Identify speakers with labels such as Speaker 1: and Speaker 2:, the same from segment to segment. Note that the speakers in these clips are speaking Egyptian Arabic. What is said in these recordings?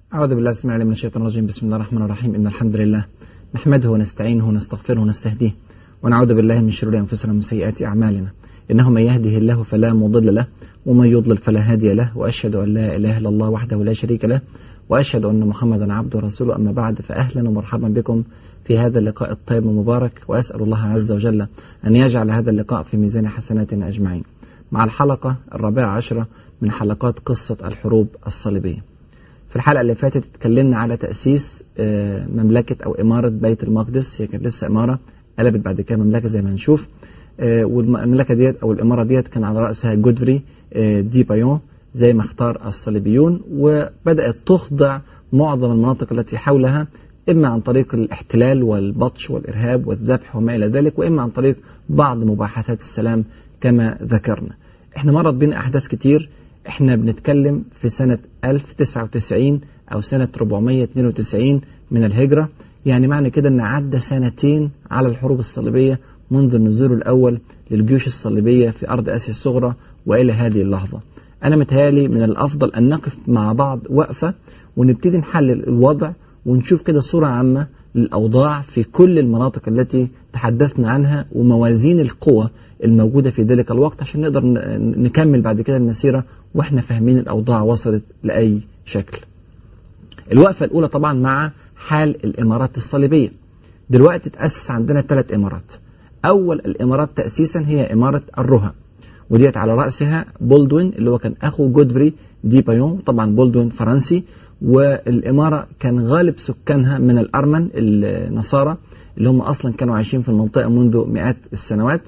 Speaker 1: أعوذ بالله السميع العليم من الشيطان الرجيم بسم الله الرحمن الرحيم إن الحمد لله نحمده ونستعينه ونستغفره ونستهديه ونعوذ بالله من شرور أنفسنا ومن سيئات أعمالنا إنه من يهده الله فلا مضل له ومن يضلل فلا هادي له وأشهد أن لا إله إلا الله وحده لا شريك له وأشهد أن محمدا عبده ورسوله أما بعد فأهلا ومرحبا بكم في هذا اللقاء الطيب المبارك وأسأل الله عز وجل أن يجعل هذا اللقاء في ميزان حسناتنا أجمعين مع الحلقة الرابعة عشرة من حلقات قصة الحروب الصليبية في الحلقة اللي فاتت اتكلمنا على تأسيس مملكة أو إمارة بيت المقدس هي كانت لسه إمارة قلبت بعد كده مملكة زي ما هنشوف والمملكة ديت أو الإمارة ديت كان على رأسها جودفري دي بايون زي ما اختار الصليبيون وبدأت تخضع معظم المناطق التي حولها إما عن طريق الاحتلال والبطش والإرهاب والذبح وما إلى ذلك وإما عن طريق بعض مباحثات السلام كما ذكرنا احنا مرت بين أحداث كتير احنا بنتكلم في سنة 1099 أو سنة 492 من الهجرة يعني معنى كده أن عدى سنتين على الحروب الصليبية منذ النزول الأول للجيوش الصليبية في أرض آسيا الصغرى وإلى هذه اللحظة أنا متهيالي من الأفضل أن نقف مع بعض وقفة ونبتدي نحلل الوضع ونشوف كده صورة عامة للأوضاع في كل المناطق التي تحدثنا عنها وموازين القوى الموجودة في ذلك الوقت عشان نقدر نكمل بعد كده المسيرة واحنا فاهمين الأوضاع وصلت لأي شكل الوقفة الأولى طبعا مع حال الإمارات الصليبية دلوقتي تأسس عندنا ثلاث إمارات أول الإمارات تأسيسا هي إمارة الرها وديت على رأسها بولدوين اللي هو كان أخو جودفري دي بايون طبعا بولدوين فرنسي والإمارة كان غالب سكانها من الأرمن النصارى اللي هم أصلا كانوا عايشين في المنطقة منذ مئات السنوات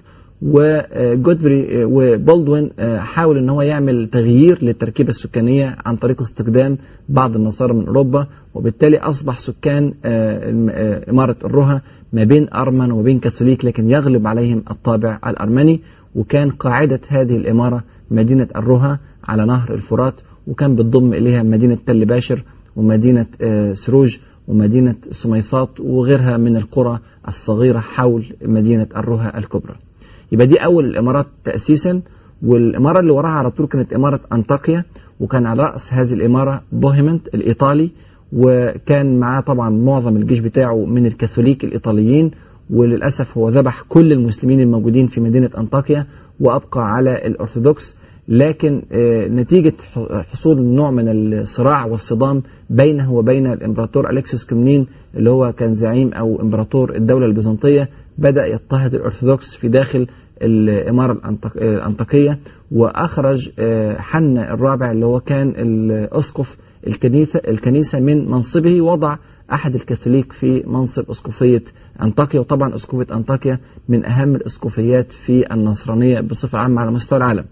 Speaker 1: وجودفري وبولدوين حاول ان هو يعمل تغيير للتركيبه السكانيه عن طريق استخدام بعض النصارى من اوروبا وبالتالي اصبح سكان اماره الرها ما بين ارمن وبين كاثوليك لكن يغلب عليهم الطابع الارمني وكان قاعده هذه الاماره مدينه الرها على نهر الفرات وكان بتضم اليها مدينه تل باشر ومدينه سروج ومدينه سميصات وغيرها من القرى الصغيره حول مدينه الرها الكبرى. يبقى دي أول الإمارات تأسيسا والإمارة اللي وراها على طول كانت إمارة أنطاكيا وكان على رأس هذه الإمارة بوهيمنت الإيطالي وكان معاه طبعا معظم الجيش بتاعه من الكاثوليك الإيطاليين وللأسف هو ذبح كل المسلمين الموجودين في مدينة أنطاكيا وأبقى على الأرثوذكس لكن نتيجة حصول نوع من الصراع والصدام بينه وبين الإمبراطور أليكسيس كومنين اللي هو كان زعيم أو إمبراطور الدولة البيزنطية بدأ يضطهد الأرثوذكس في داخل الإمارة الأنطاكية وأخرج حنا الرابع اللي هو كان الأسقف الكنيسة, الكنيسة من منصبه وضع أحد الكاثوليك في منصب أسقفية أنطاكيا وطبعا أسقفية أنطاكيا من أهم الأسقفيات في النصرانية بصفة عامة على مستوى العالم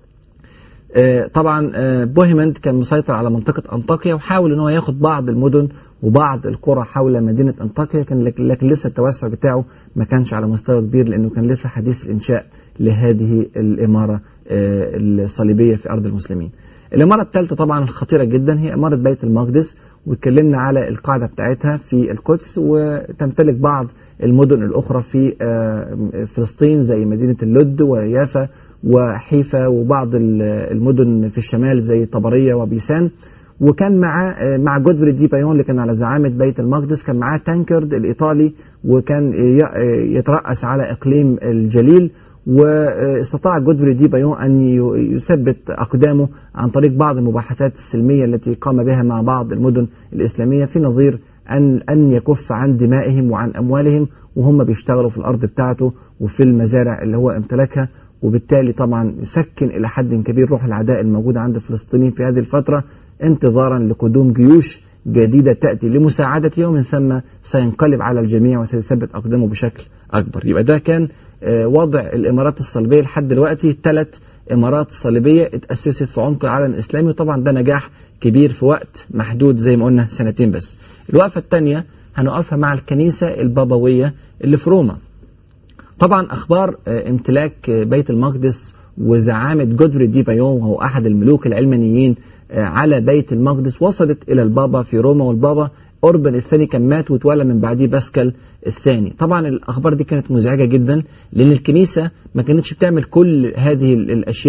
Speaker 1: طبعا بوهيمند كان مسيطر على منطقة أنطاكيا وحاول ان هو ياخد بعض المدن وبعض القرى حول مدينة أنطاكيا كان لكن لسه التوسع بتاعه ما كانش على مستوى كبير لأنه كان لسه حديث الإنشاء لهذه الإمارة الصليبية في أرض المسلمين الإمارة الثالثة طبعا الخطيرة جدا هي إمارة بيت المقدس واتكلمنا على القاعدة بتاعتها في القدس وتمتلك بعض المدن الأخرى في فلسطين زي مدينة اللد ويافا وحيفا وبعض المدن في الشمال زي طبرية وبيسان وكان مع مع جودفري دي بايون اللي كان على زعامة بيت المقدس كان معاه تانكرد الإيطالي وكان يترأس على إقليم الجليل واستطاع جودفري دي بايون أن يثبت أقدامه عن طريق بعض المباحثات السلمية التي قام بها مع بعض المدن الإسلامية في نظير أن أن يكف عن دمائهم وعن أموالهم وهم بيشتغلوا في الأرض بتاعته وفي المزارع اللي هو امتلكها وبالتالي طبعا سكن إلى حد كبير روح العداء الموجودة عند الفلسطينيين في هذه الفترة انتظارا لقدوم جيوش جديدة تأتي لمساعدته ومن ثم سينقلب على الجميع وسيثبت أقدامه بشكل أكبر يبقى ده كان وضع الإمارات الصليبية لحد دلوقتي ثلاث إمارات صليبية اتأسست في عمق العالم الإسلامي وطبعا ده نجاح كبير في وقت محدود زي ما قلنا سنتين بس الوقفة الثانية هنقفها مع الكنيسة البابوية اللي في روما طبعا أخبار امتلاك بيت المقدس وزعامة جودفري دي بايون وهو أحد الملوك العلمانيين على بيت المقدس وصلت إلى البابا في روما والبابا أوربن الثاني كان مات وتولى من بعديه باسكال الثاني طبعا الأخبار دي كانت مزعجة جدا لأن الكنيسة ما كانتش بتعمل كل هذه الأشياء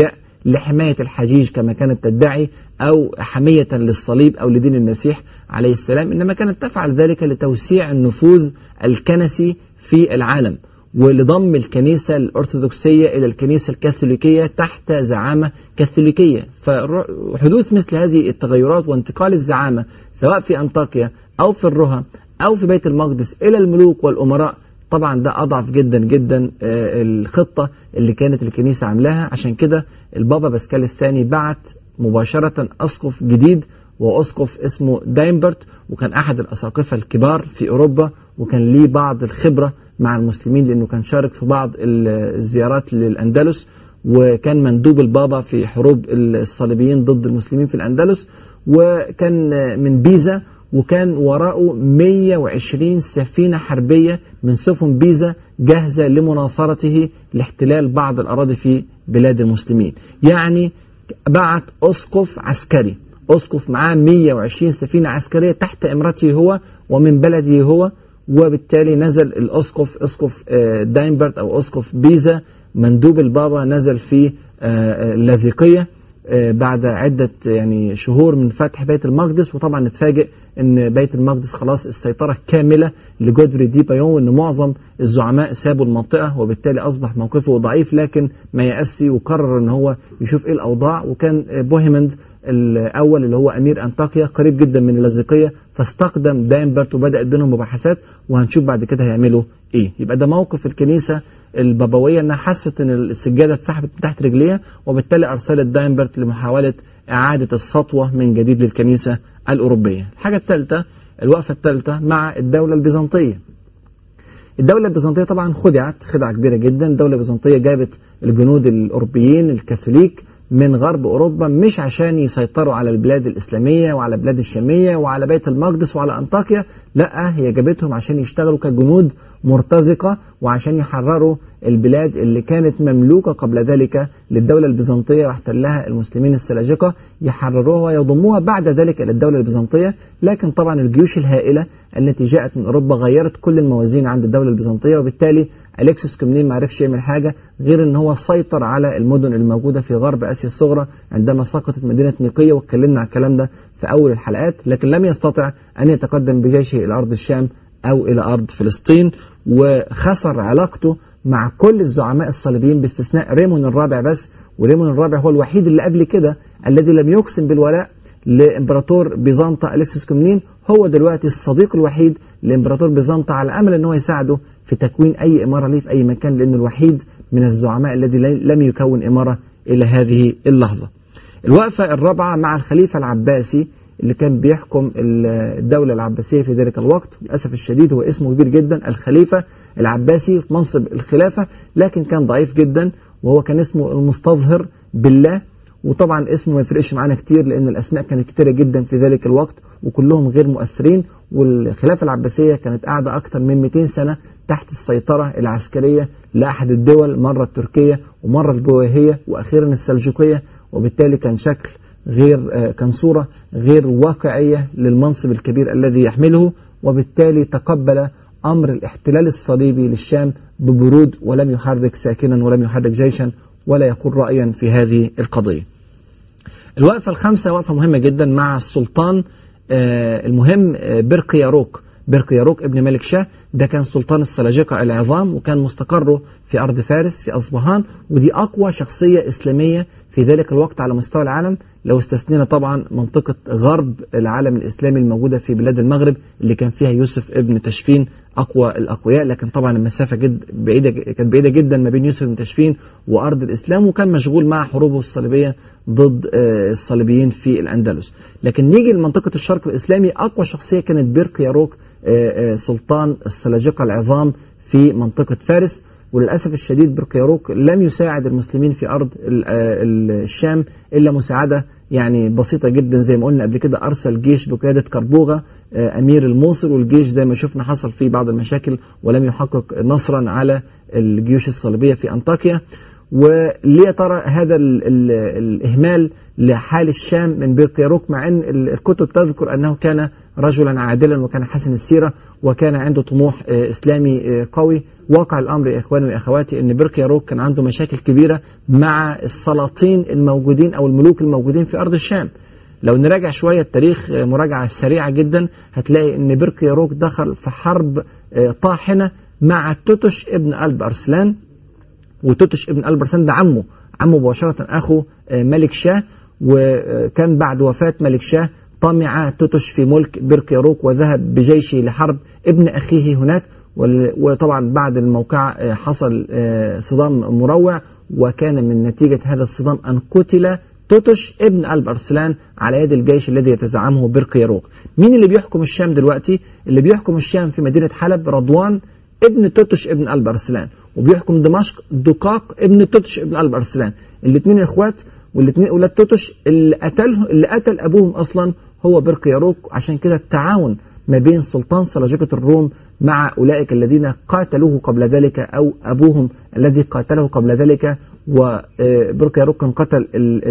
Speaker 1: لحماية الحجيج كما كانت تدعي أو حمية للصليب أو لدين المسيح عليه السلام إنما كانت تفعل ذلك لتوسيع النفوذ الكنسي في العالم ولضم الكنيسة الأرثوذكسية إلى الكنيسة الكاثوليكية تحت زعامة كاثوليكية فحدوث مثل هذه التغيرات وانتقال الزعامة سواء في أنطاكيا أو في الرها أو في بيت المقدس إلى الملوك والأمراء طبعا ده أضعف جدا جدا الخطة اللي كانت الكنيسة عاملاها عشان كده البابا باسكال الثاني بعت مباشرة أسقف جديد وأسقف اسمه دايمبرت وكان أحد الأساقفة الكبار في أوروبا وكان ليه بعض الخبرة مع المسلمين لأنه كان شارك في بعض الزيارات للأندلس وكان مندوب البابا في حروب الصليبيين ضد المسلمين في الأندلس وكان من بيزا وكان وراءه 120 سفينة حربية من سفن بيزا جاهزة لمناصرته لاحتلال بعض الأراضي في بلاد المسلمين يعني بعت أسقف عسكري أسقف معاه 120 سفينة عسكرية تحت إمرته هو ومن بلده هو وبالتالي نزل الأسقف أسقف داينبرت أو أسقف بيزا مندوب البابا نزل في اللاذقية بعد عدة يعني شهور من فتح بيت المقدس وطبعا نتفاجئ ان بيت المقدس خلاص السيطرة كاملة لجودفري دي بايون وان معظم الزعماء سابوا المنطقة وبالتالي اصبح موقفه ضعيف لكن ما يأسي وقرر ان هو يشوف ايه الاوضاع وكان بوهيمند الاول اللي هو امير انطاكيا قريب جدا من اللاذقية فاستقدم دايمبرت وبدأت بينهم مباحثات وهنشوف بعد كده هيعملوا ايه يبقى ده موقف الكنيسة البابوية انها حست ان السجادة اتسحبت من تحت رجليها وبالتالي ارسلت دايمبرت لمحاولة اعادة السطوة من جديد للكنيسة الاوروبية الحاجة الثالثة الوقفة الثالثة مع الدولة البيزنطية الدولة البيزنطية طبعا خدعت خدعة كبيرة جدا الدولة البيزنطية جابت الجنود الأوروبيين الكاثوليك من غرب أوروبا مش عشان يسيطروا على البلاد الإسلامية وعلى البلاد الشامية وعلى بيت المقدس وعلى أنطاكيا لا هي جابتهم عشان يشتغلوا كجنود مرتزقة وعشان يحرروا البلاد اللي كانت مملوكة قبل ذلك للدولة البيزنطية واحتلها المسلمين السلاجقة يحرروها ويضموها بعد ذلك إلى الدولة البيزنطية لكن طبعا الجيوش الهائلة التي جاءت من أوروبا غيرت كل الموازين عند الدولة البيزنطية وبالتالي أليكسوس كومنين ما عرفش يعمل حاجة غير ان هو سيطر على المدن الموجودة في غرب آسيا الصغرى عندما سقطت مدينة نيقية واتكلمنا عن الكلام ده في أول الحلقات لكن لم يستطع أن يتقدم بجيشه إلى أرض الشام أو إلى أرض فلسطين وخسر علاقته مع كل الزعماء الصليبيين باستثناء ريمون الرابع بس وريمون الرابع هو الوحيد اللي قبل كده الذي لم يقسم بالولاء لامبراطور بيزنطة الكسس كومنين هو دلوقتي الصديق الوحيد لامبراطور بيزنطة على امل ان هو يساعده في تكوين اي اماره ليه في اي مكان لانه الوحيد من الزعماء الذي لم يكون اماره الى هذه اللحظه. الوقفه الرابعه مع الخليفه العباسي اللي كان بيحكم الدولة العباسية في ذلك الوقت للأسف الشديد هو اسمه كبير جدا الخليفة العباسي في منصب الخلافة لكن كان ضعيف جدا وهو كان اسمه المستظهر بالله وطبعا اسمه ما يفرقش معانا كتير لأن الأسماء كانت كتيرة جدا في ذلك الوقت وكلهم غير مؤثرين والخلافة العباسية كانت قاعدة أكثر من 200 سنة تحت السيطرة العسكرية لأحد الدول مرة التركية ومرة البويهية وأخيرا السلجوقية وبالتالي كان شكل غير كان صورة غير واقعية للمنصب الكبير الذي يحمله وبالتالي تقبل أمر الاحتلال الصليبي للشام ببرود ولم يحرك ساكنا ولم يحرك جيشا ولا يقول رأيا في هذه القضية الوقفة الخامسة وقفة مهمة جدا مع السلطان المهم برقياروك برقياروك ابن ملك شاه ده كان سلطان السلاجقة العظام وكان مستقره في أرض فارس في أصبهان ودي أقوى شخصية إسلامية في ذلك الوقت على مستوى العالم لو استثنينا طبعا منطقة غرب العالم الإسلامي الموجودة في بلاد المغرب اللي كان فيها يوسف ابن تشفين أقوى الأقوياء لكن طبعا المسافة جد بعيدة كانت بعيدة جدا ما بين يوسف بن تشفين وأرض الإسلام وكان مشغول مع حروبه الصليبية ضد الصليبيين في الأندلس لكن نيجي لمنطقة الشرق الإسلامي أقوى شخصية كانت بيرقياروك سلطان السلاجقة العظام في منطقة فارس وللأسف الشديد برقياروك لم يساعد المسلمين في أرض الشام إلا مساعدة يعني بسيطة جدا زي ما قلنا قبل كده أرسل جيش بقيادة كربوغة أمير الموصل والجيش زي ما شفنا حصل فيه بعض المشاكل ولم يحقق نصرا على الجيوش الصليبية في أنطاكيا وليه ترى هذا ال ال الإهمال لحال الشام من بيرقيروك مع أن الكتب تذكر أنه كان رجلا عادلا وكان حسن السيرة وكان عنده طموح إسلامي قوي واقع الأمر يا إخواني وأخواتي أن بيرقيروك كان عنده مشاكل كبيرة مع السلاطين الموجودين أو الملوك الموجودين في أرض الشام لو نراجع شوية التاريخ مراجعة سريعة جدا هتلاقي أن بيرقيروك دخل في حرب طاحنة مع توتش ابن ألب أرسلان وتوتش ابن ألب أرسلان ده عمه عمه مباشرة أخو ملك شاه وكان بعد وفاة ملك شاه طمع توتش في ملك بيرقيروك وذهب بجيشه لحرب ابن أخيه هناك وطبعا بعد الموقعة حصل صدام مروع وكان من نتيجة هذا الصدام أن قتل توتش ابن ألب أرسلان على يد الجيش الذي يتزعمه بيرقيروك مين اللي بيحكم الشام دلوقتي اللي بيحكم الشام في مدينة حلب رضوان ابن توتش ابن ألب أرسلان وبيحكم دمشق دقاق ابن توتش ابن ألب أرسلان الاثنين اخوات والاثنين اولاد توتش اللي قتله اللي قتل ابوهم اصلا هو بيرقيروك عشان كده التعاون ما بين سلطان سلاجقة الروم مع أولئك الذين قاتلوه قبل ذلك أو أبوهم الذي قاتله قبل ذلك وبركيروك كان قتل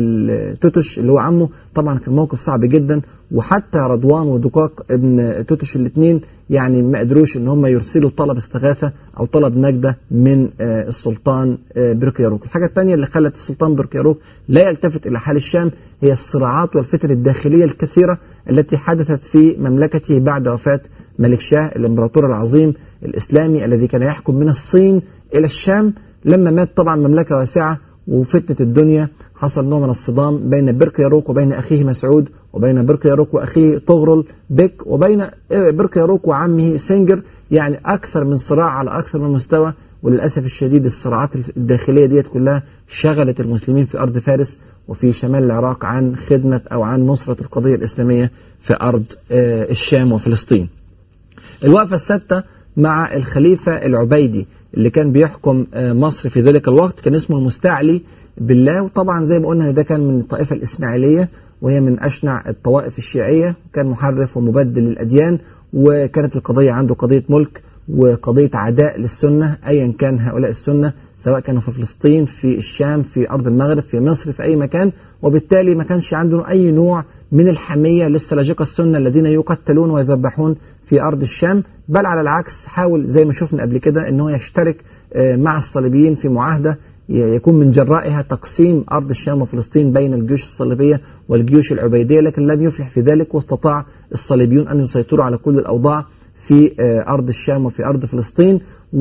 Speaker 1: توتش اللي هو عمه طبعا كان موقف صعب جدا وحتى رضوان ودقاق ابن توتش الاثنين يعني ما قدروش ان هم يرسلوا طلب استغاثة او طلب نجدة من السلطان بركيروك الحاجة الثانية اللي خلت السلطان بركيروك لا يلتفت الى حال الشام هي الصراعات والفتن الداخلية الكثيرة التي حدثت في مملكته بعد وفاة ملك شاه الامبراطور العظيم الاسلامي الذي كان يحكم من الصين الى الشام لما مات طبعا مملكة واسعة وفتنة الدنيا حصل نوع من الصدام بين بركيروك وبين أخيه مسعود وبين بركيروك وأخيه طغرل بك وبين بركيروك وعمه سنجر يعني أكثر من صراع على أكثر من مستوى وللأسف الشديد الصراعات الداخلية ديت كلها شغلت المسلمين في أرض فارس وفي شمال العراق عن خدمة أو عن نصرة القضية الإسلامية في أرض الشام وفلسطين الوقفة السادسة مع الخليفة العبيدي اللي كان بيحكم مصر في ذلك الوقت كان اسمه المستعلي بالله وطبعا زي ما قلنا ده كان من الطائفة الإسماعيلية وهي من أشنع الطوائف الشيعية كان محرف ومبدل للأديان وكانت القضية عنده قضية ملك وقضية عداء للسنة أيا كان هؤلاء السنة سواء كانوا في فلسطين في الشام في أرض المغرب في مصر في أي مكان وبالتالي ما كانش عنده أي نوع من الحمية للسلاجقة السنة الذين يقتلون ويذبحون في أرض الشام بل على العكس حاول زي ما شفنا قبل كده أنه يشترك مع الصليبيين في معاهدة يكون من جرائها تقسيم أرض الشام وفلسطين بين الجيوش الصليبية والجيوش العبيدية لكن لم يفلح في ذلك واستطاع الصليبيون أن يسيطروا على كل الأوضاع في أرض الشام وفي أرض فلسطين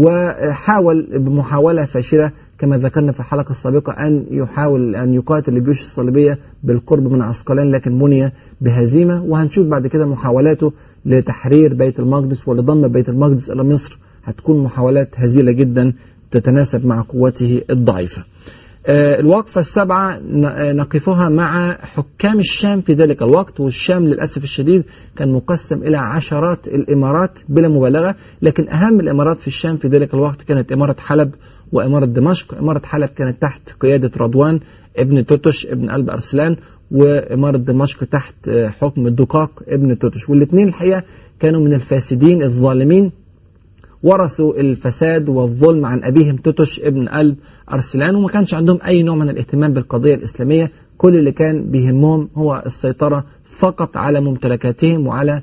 Speaker 1: وحاول بمحاولة فاشلة كما ذكرنا في الحلقة السابقة أن يحاول أن يقاتل الجيوش الصليبية بالقرب من عسقلان لكن مني بهزيمة وهنشوف بعد كده محاولاته لتحرير بيت المقدس ولضم بيت المقدس إلى مصر هتكون محاولات هزيلة جدا تتناسب مع قوته الضعيفة الوقفة السابعة نقفها مع حكام الشام في ذلك الوقت والشام للأسف الشديد كان مقسم إلى عشرات الإمارات بلا مبالغة لكن أهم الإمارات في الشام في ذلك الوقت كانت إمارة حلب وإمارة دمشق إمارة حلب كانت تحت قيادة رضوان ابن توتش ابن قلب أرسلان وإمارة دمشق تحت حكم الدقاق ابن توتش والاثنين الحقيقة كانوا من الفاسدين الظالمين ورثوا الفساد والظلم عن أبيهم توتش ابن قلب أرسلان وما كانش عندهم أي نوع من الاهتمام بالقضية الإسلامية كل اللي كان بيهمهم هو السيطرة فقط على ممتلكاتهم وعلى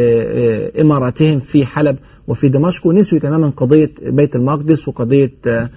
Speaker 1: إماراتهم في حلب وفي دمشق ونسوا تماما قضية بيت المقدس وقضية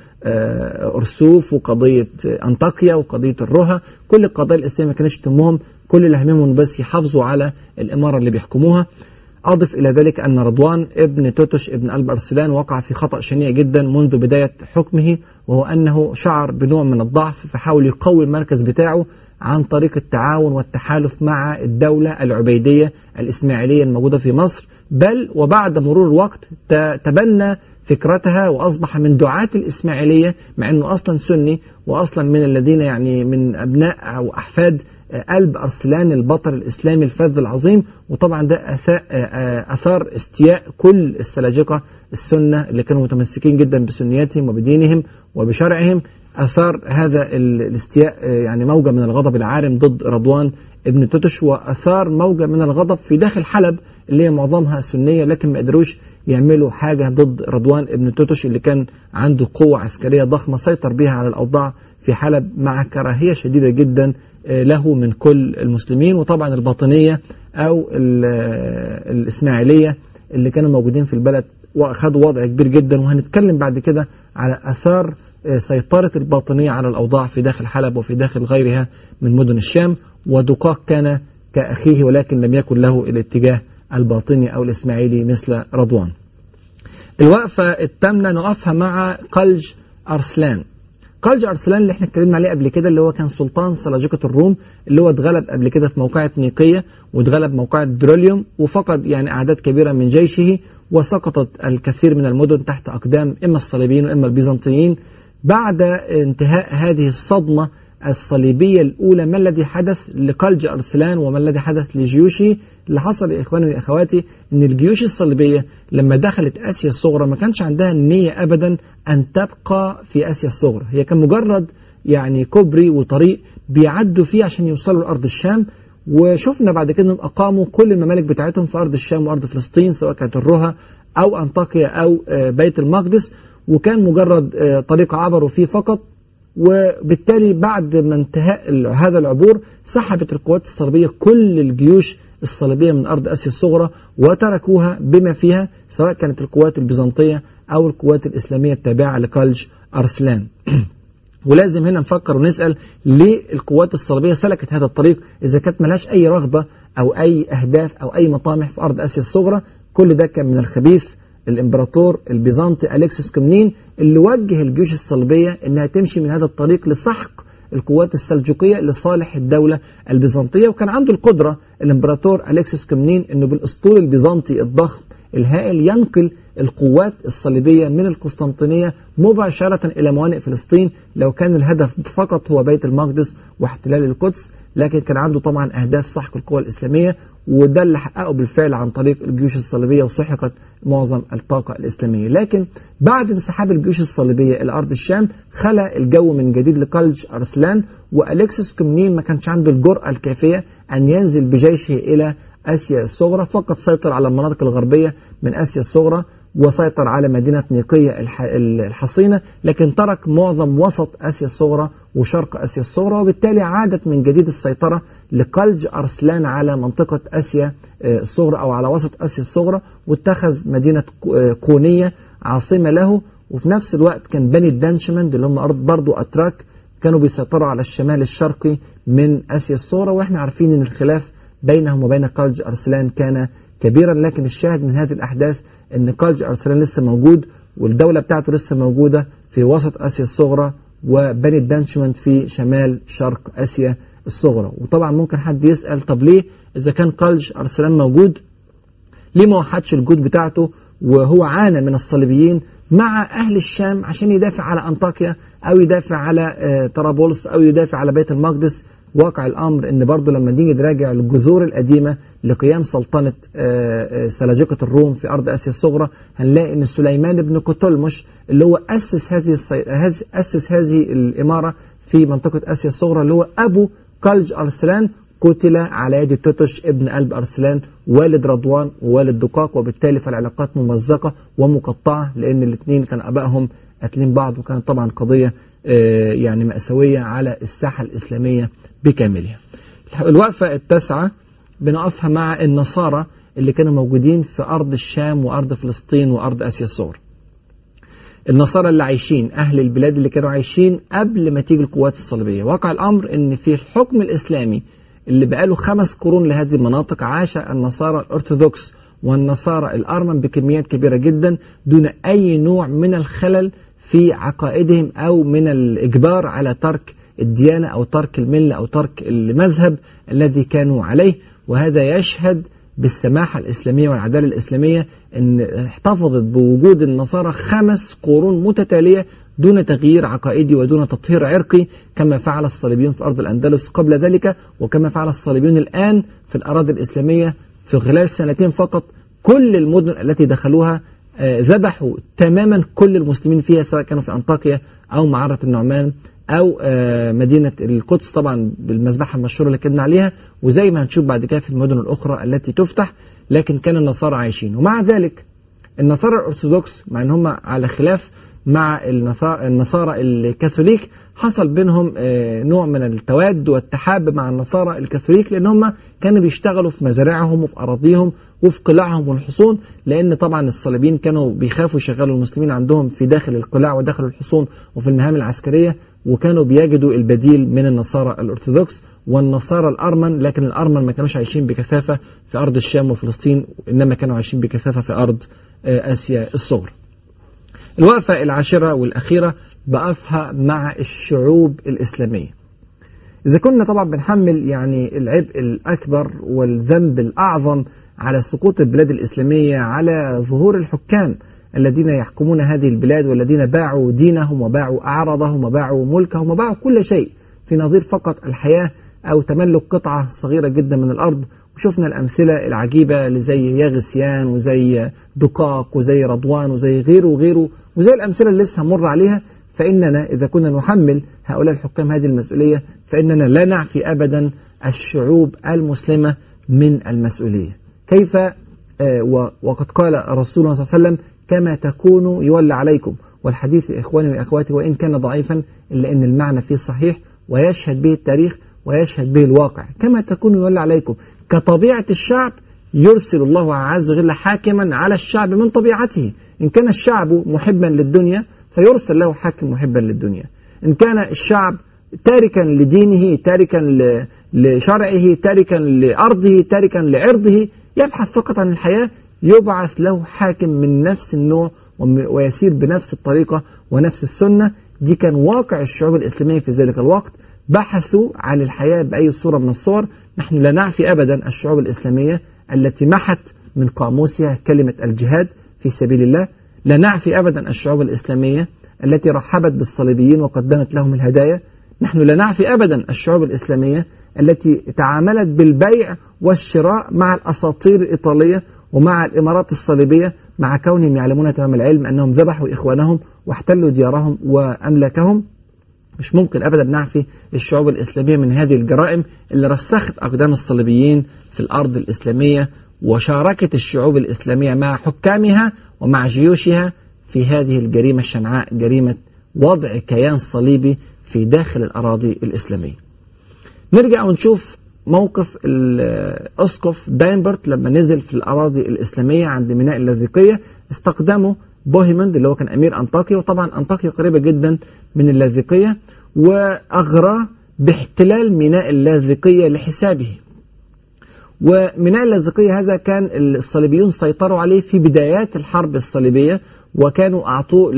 Speaker 1: أرسوف وقضية أنطاكيا وقضية الرها كل القضايا الإسلامية ما كانش تهمهم كل اللي هممهم بس يحافظوا على الإمارة اللي بيحكموها أضف إلى ذلك أن رضوان ابن توتش ابن قلب أرسلان وقع في خطأ شنيع جدا منذ بداية حكمه وهو أنه شعر بنوع من الضعف فحاول يقوي المركز بتاعه عن طريق التعاون والتحالف مع الدولة العبيدية الإسماعيلية الموجودة في مصر بل وبعد مرور الوقت تبنى فكرتها وأصبح من دعاة الإسماعيلية مع أنه أصلا سني وأصلا من الذين يعني من أبناء أو أحفاد قلب أرسلان البطل الإسلامي الفذ العظيم وطبعا ده أثار استياء كل السلاجقة السنة اللي كانوا متمسكين جدا بسنياتهم وبدينهم وبشرعهم أثار هذا الاستياء يعني موجة من الغضب العارم ضد رضوان ابن توتش وأثار موجة من الغضب في داخل حلب اللي هي معظمها سنية لكن ما قدروش يعملوا حاجة ضد رضوان ابن توتش اللي كان عنده قوة عسكرية ضخمة سيطر بها على الأوضاع في حلب مع كراهية شديدة جدا له من كل المسلمين وطبعا الباطنية أو الإسماعيلية اللي كانوا موجودين في البلد وأخذوا وضع كبير جدا وهنتكلم بعد كده على أثار سيطرة الباطنية على الأوضاع في داخل حلب وفي داخل غيرها من مدن الشام ودقاق كان كأخيه ولكن لم يكن له الاتجاه الباطني أو الإسماعيلي مثل رضوان الوقفة الثامنة نقفها مع قلج أرسلان قلج أرسلان اللي احنا اتكلمنا عليه قبل كده اللي هو كان سلطان سلاجقة الروم اللي هو اتغلب قبل كده في موقعة نيقية واتغلب موقعة دروليوم وفقد يعني أعداد كبيرة من جيشه وسقطت الكثير من المدن تحت أقدام إما الصليبيين وإما البيزنطيين بعد انتهاء هذه الصدمة الصليبية الأولى ما الذي حدث لقلج أرسلان وما الذي حدث لجيوشه اللي حصل يا إخواني وأخواتي أن الجيوش الصليبية لما دخلت آسيا الصغرى ما كانش عندها النية أبدا أن تبقى في آسيا الصغرى هي كان مجرد يعني كوبري وطريق بيعدوا فيه عشان يوصلوا لأرض الشام وشفنا بعد كده أن أقاموا كل الممالك بتاعتهم في أرض الشام وأرض فلسطين سواء كانت الرها أو أنطاكيا أو بيت المقدس وكان مجرد طريق عبروا فيه فقط وبالتالي بعد ما انتهاء هذا العبور سحبت القوات الصليبية كل الجيوش الصليبية من أرض آسيا الصغرى وتركوها بما فيها سواء كانت القوات البيزنطية أو القوات الإسلامية التابعة لقلج أرسلان ولازم هنا نفكر ونسأل ليه القوات الصليبية سلكت هذا الطريق إذا كانت ملهاش أي رغبة أو أي أهداف أو أي مطامح في أرض آسيا الصغرى كل ده كان من الخبيث الامبراطور البيزنطي الكسس كومنين اللي وجه الجيوش الصليبيه انها تمشي من هذا الطريق لسحق القوات السلجوقيه لصالح الدوله البيزنطيه وكان عنده القدره الامبراطور الكسس كومنين انه بالاسطول البيزنطي الضخم الهائل ينقل القوات الصليبيه من القسطنطينيه مباشره الى موانئ فلسطين لو كان الهدف فقط هو بيت المقدس واحتلال القدس لكن كان عنده طبعا اهداف سحق القوى الاسلاميه وده اللي حققه بالفعل عن طريق الجيوش الصليبيه وسحقت معظم الطاقه الاسلاميه، لكن بعد انسحاب الجيوش الصليبيه الى ارض الشام خلى الجو من جديد لقلج ارسلان والكسس كومنين ما كانش عنده الجرأه الكافيه ان ينزل بجيشه الى اسيا الصغرى، فقط سيطر على المناطق الغربيه من اسيا الصغرى وسيطر على مدينة نيقية الحصينة لكن ترك معظم وسط آسيا الصغرى وشرق آسيا الصغرى وبالتالي عادت من جديد السيطرة لقلج أرسلان على منطقة آسيا الصغرى أو على وسط آسيا الصغرى واتخذ مدينة قونية عاصمة له وفي نفس الوقت كان بني الدانشمند اللي هم أرض برضو أتراك كانوا بيسيطروا على الشمال الشرقي من آسيا الصغرى وإحنا عارفين أن الخلاف بينهم وبين قلج أرسلان كان كبيرا لكن الشاهد من هذه الأحداث ان قلج ارسلان لسه موجود والدوله بتاعته لسه موجوده في وسط اسيا الصغرى وبني الدانشمنت في شمال شرق اسيا الصغرى وطبعا ممكن حد يسال طب ليه اذا كان قلج ارسلان موجود ليه ما وحدش الجود بتاعته وهو عانى من الصليبيين مع اهل الشام عشان يدافع على انطاكيا او يدافع على طرابلس او يدافع على بيت المقدس واقع الامر ان برضه لما نيجي نراجع الجذور القديمه لقيام سلطنه سلاجقه الروم في ارض اسيا الصغرى هنلاقي ان سليمان بن قتلمش اللي هو اسس هذه الصي... اسس هذه الاماره في منطقه اسيا الصغرى اللي هو ابو قلج ارسلان قتل على يد توتش ابن قلب ارسلان والد رضوان ووالد دقاق وبالتالي فالعلاقات ممزقه ومقطعه لان الاثنين كان ابائهم قاتلين بعض وكانت طبعا قضيه يعني مأساوية على الساحة الإسلامية بكاملها الوقفة التاسعة بنقفها مع النصارى اللي كانوا موجودين في أرض الشام وأرض فلسطين وأرض آسيا الصغرى النصارى اللي عايشين أهل البلاد اللي كانوا عايشين قبل ما تيجي القوات الصليبية واقع الأمر أن في الحكم الإسلامي اللي بقاله خمس قرون لهذه المناطق عاش النصارى الأرثوذكس والنصارى الأرمن بكميات كبيرة جدا دون أي نوع من الخلل في عقائدهم أو من الإجبار على ترك الديانة أو ترك الملة أو ترك المذهب الذي كانوا عليه وهذا يشهد بالسماحة الإسلامية والعدالة الإسلامية أن احتفظت بوجود النصارى خمس قرون متتالية دون تغيير عقائدي ودون تطهير عرقي كما فعل الصليبيون في أرض الأندلس قبل ذلك وكما فعل الصليبيون الآن في الأراضي الإسلامية في خلال سنتين فقط كل المدن التي دخلوها ذبحوا تماما كل المسلمين فيها سواء كانوا في أنطاكيا أو معرة النعمان أو مدينة القدس طبعا بالمذبحة المشهورة اللي كنا عليها وزي ما هنشوف بعد كده في المدن الأخرى التي تفتح لكن كان النصارى عايشين ومع ذلك النصارى الأرثوذكس مع أن هم على خلاف مع النصارى الكاثوليك حصل بينهم نوع من التواد والتحاب مع النصارى الكاثوليك لأن هم كانوا بيشتغلوا في مزارعهم وفي أراضيهم وفي قلاعهم والحصون لأن طبعا الصليبيين كانوا بيخافوا يشغلوا المسلمين عندهم في داخل القلاع وداخل الحصون وفي المهام العسكرية وكانوا بيجدوا البديل من النصارى الأرثوذكس والنصارى الأرمن لكن الأرمن ما كانوش عايشين بكثافة في أرض الشام وفلسطين إنما كانوا عايشين بكثافة في أرض آسيا الصغرى الوقفة العاشرة والأخيرة بقفها مع الشعوب الإسلامية إذا كنا طبعا بنحمل يعني العبء الأكبر والذنب الأعظم على سقوط البلاد الإسلامية على ظهور الحكام الذين يحكمون هذه البلاد والذين باعوا دينهم وباعوا أعراضهم وباعوا ملكهم وباعوا كل شيء في نظير فقط الحياة أو تملك قطعة صغيرة جدا من الأرض وشفنا الأمثلة العجيبة اللي زي ياغسيان وزي دقاق وزي رضوان وزي غيره وغيره وزي الأمثلة اللي لسه مر عليها فإننا إذا كنا نحمل هؤلاء الحكام هذه المسؤولية فإننا لا نعفي أبدا الشعوب المسلمة من المسؤولية كيف وقد قال رسول الله صلى الله عليه وسلم كما تكونوا يولى عليكم والحديث إخواني وأخواتي وإن كان ضعيفا إلا أن المعنى فيه صحيح ويشهد به التاريخ ويشهد به الواقع كما تكون يولى عليكم كطبيعة الشعب يرسل الله عز وجل حاكما على الشعب من طبيعته إن كان الشعب محبا للدنيا فيرسل له حاكم محبا للدنيا إن كان الشعب تاركا لدينه تاركا لشرعه تاركا لأرضه تاركا لعرضه يبحث فقط عن الحياة يبعث له حاكم من نفس النوع ويسير بنفس الطريقة ونفس السنة دي كان واقع الشعوب الإسلامية في ذلك الوقت بحثوا عن الحياة بأي صورة من الصور نحن لا نعفي أبدا الشعوب الإسلامية التي محت من قاموسها كلمة الجهاد في سبيل الله لا نعفي أبدا الشعوب الإسلامية التي رحبت بالصليبيين وقدمت لهم الهدايا نحن لا نعفي أبدا الشعوب الإسلامية التي تعاملت بالبيع والشراء مع الأساطير الإيطالية ومع الإمارات الصليبية مع كونهم يعلمون تمام العلم أنهم ذبحوا إخوانهم واحتلوا ديارهم وأملاكهم مش ممكن أبدا نعفي الشعوب الإسلامية من هذه الجرائم اللي رسخت أقدام الصليبيين في الأرض الإسلامية وشاركت الشعوب الإسلامية مع حكامها ومع جيوشها في هذه الجريمة الشنعاء جريمة وضع كيان صليبي في داخل الأراضي الإسلامية نرجع ونشوف موقف الأسقف داينبرت لما نزل في الأراضي الإسلامية عند ميناء اللاذقية استخدمه بوهيمند اللي هو كان أمير أنطاكيا وطبعا أنطاكيا قريبة جدا من اللاذقية وأغراه باحتلال ميناء اللاذقية لحسابه وميناء اللاذقية هذا كان الصليبيون سيطروا عليه في بدايات الحرب الصليبية وكانوا أعطوه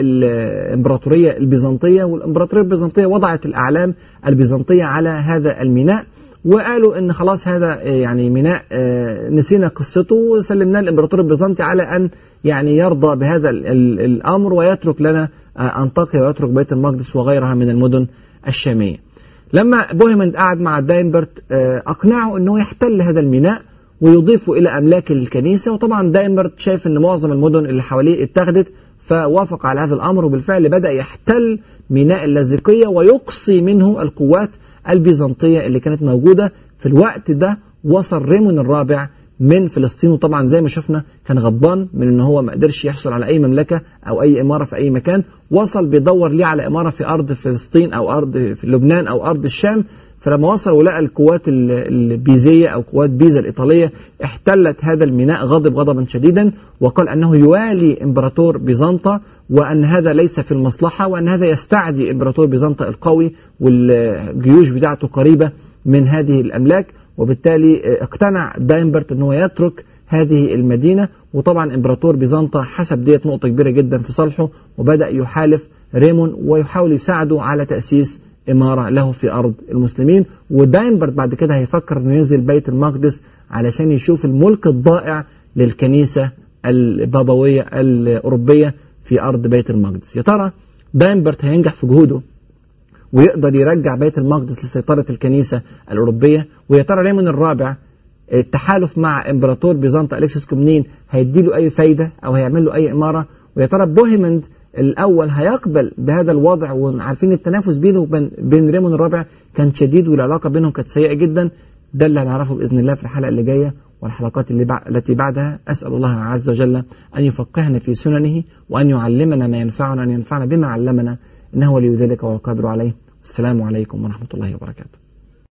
Speaker 1: للإمبراطورية البيزنطية والإمبراطورية البيزنطية وضعت الأعلام البيزنطية على هذا الميناء وقالوا ان خلاص هذا يعني ميناء نسينا قصته وسلمناه للامبراطور البيزنطي على ان يعني يرضى بهذا الامر ويترك لنا انطاكيا ويترك بيت المقدس وغيرها من المدن الشاميه. لما بوهيمند قعد مع داينبرت اقنعه انه يحتل هذا الميناء ويضيفه الى املاك الكنيسه وطبعا داينبرت شايف ان معظم المدن اللي حواليه اتخذت فوافق على هذا الامر وبالفعل بدا يحتل ميناء اللاذقيه ويقصي منه القوات البيزنطية اللي كانت موجودة في الوقت ده وصل ريمون الرابع من فلسطين وطبعا زي ما شفنا كان غضبان من ان هو ما قدرش يحصل على اي مملكة او اي امارة في اي مكان وصل بيدور ليه على امارة في ارض فلسطين او ارض في لبنان او ارض الشام فلما وصل ولقى القوات البيزية او قوات بيزا الايطالية احتلت هذا الميناء غضب غضبا شديدا وقال انه يوالي امبراطور بيزنطة وأن هذا ليس في المصلحة وأن هذا يستعدي إمبراطور بيزنطة القوي والجيوش بتاعته قريبة من هذه الأملاك وبالتالي اقتنع داينبرت أنه يترك هذه المدينة وطبعا إمبراطور بيزنطة حسب ديت نقطة كبيرة جدا في صالحه وبدأ يحالف ريمون ويحاول يساعده على تأسيس إمارة له في أرض المسلمين وداينبرت بعد كده هيفكر أنه ينزل بيت المقدس علشان يشوف الملك الضائع للكنيسة البابوية الأوروبية في أرض بيت المقدس يا ترى داينبرت هينجح في جهوده ويقدر يرجع بيت المقدس لسيطرة الكنيسة الأوروبية ويا ترى ريمون الرابع التحالف مع إمبراطور بيزنطة أليكسيس كومنين هيديله أي فايدة أو هيعمل له أي إمارة ويا ترى بوهيمند الأول هيقبل بهذا الوضع وعارفين التنافس بينه وبين بين ريمون الرابع كان شديد والعلاقة بينهم كانت سيئة جدا ده اللي هنعرفه بإذن الله في الحلقة اللي جاية والحلقات اللي بع... التي بعدها أسأل الله عز وجل أن يفقهنا في سننه وأن يعلمنا ما ينفعنا أن ينفعنا بما علمنا إنه ولي ذلك والقادر عليه السلام عليكم ورحمة الله وبركاته